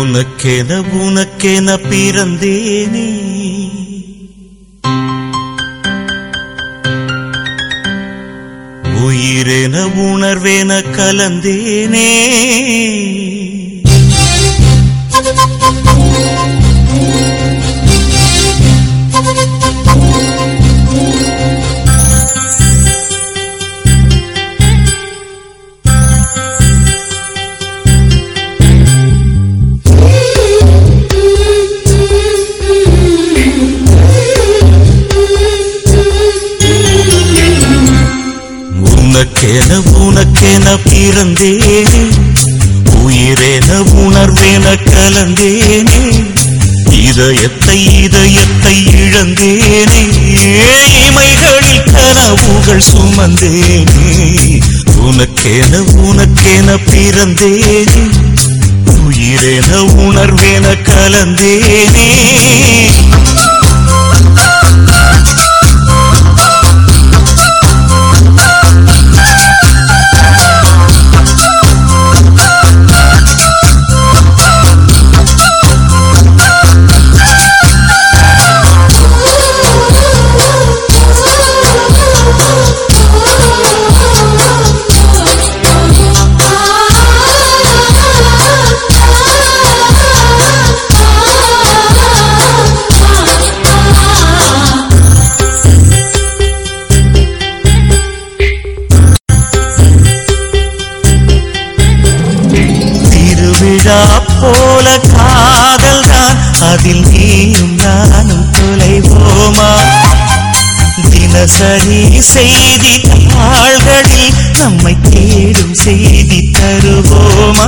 உனக்கென உனக்கென பிறந்தேனே உயிரென உணர்வேன கலந்தேனே உனக்கென உனக்கென பிறந்தேனே உயிரென உணர்வேன கலந்தேனே இதயத்தை இதயத்தை இழந்தேனே இமைகளில் கனவுகள் சுமந்தேனே உனக்கென உனக்கென பிறந்தேனே உயிரென உணர்வேன கலந்தேனே திருவிழா போல காதல் தான் அதில் நீயும் நானும் தொலைவோமா தினசரி செய்தி தாள்களில் நம்மை தேடும் செய்தி தருவோமா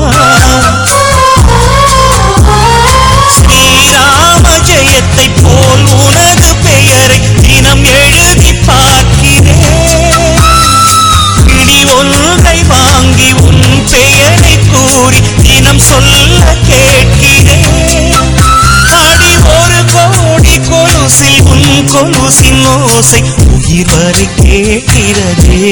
ஸ்ரீராம ஜெயத்தை போல் உனது பெயரை தினம் எழுதி பார்க்கிறேன் கிளி ஒன்றை வாங்கி உன் பெயரை கூறி தினம் சொல்ல கேட்கிறேன் அடி ஒரு கோடி கொலுசில் உன் கொலுசின் ஓசை உயிர் வரை கேட்கிறதே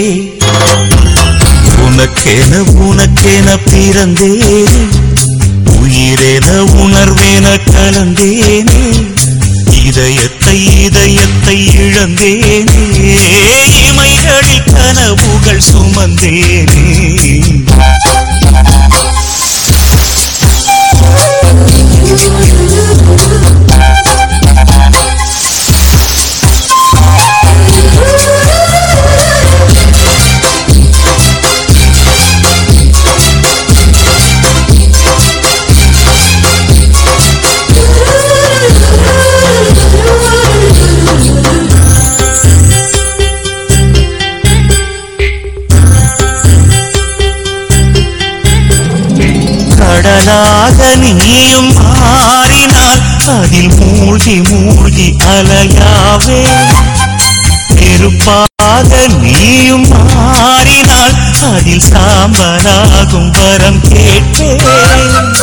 உனக்கென உனக்கென பிறந்தேனே உயிரென உணர்வேன கலந்தேனே இதயத்தை இதயத்தை இழந்தேனே இமைகளில் கனவுகள் சுமந்தேனே கடலாக நீயும் மாறினால் அதில் மூழ்கி மூழ்கி அலையாவே நெருப்பாக நீயும் மாறினால் அதில் சாம்பலாகும் வரம் கேட்பேன்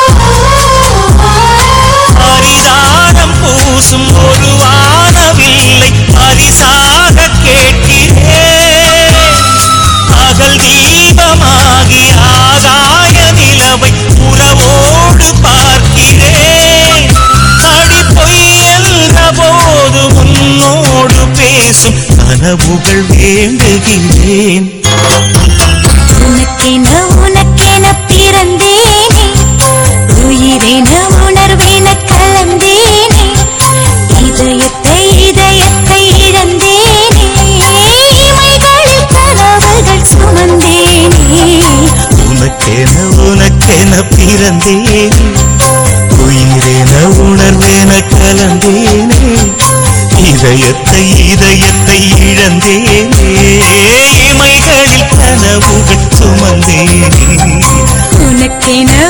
பரிதானம் பூசும் ஒரு வானவில்லை பரிசாக கேட்கிறேன் பகல் தீபமாகி ஆகாய நிலவை உறவோடு பார்க்கிறேன் அடி பொய் என்ற போது உன்னோடு பேசும் கனவுகள் வேண்டுகிறேன் உனக்கென உனக்கென பிறந்தேனே உயிரென உணர்வேன கலந்தேனே இதயத்தை இதயத்தை இழந்தேனே இமைகளில் கனவுகள் சுமந்தேனே உனக்கென உனக்கென பிறந்தேனே உயிரென உணர்வேன கலந்தேனே இதயத்தை இதயத்தை இழந்தேனே இமைகளில் கனவுகள் சுமந்தேனே உனக்கென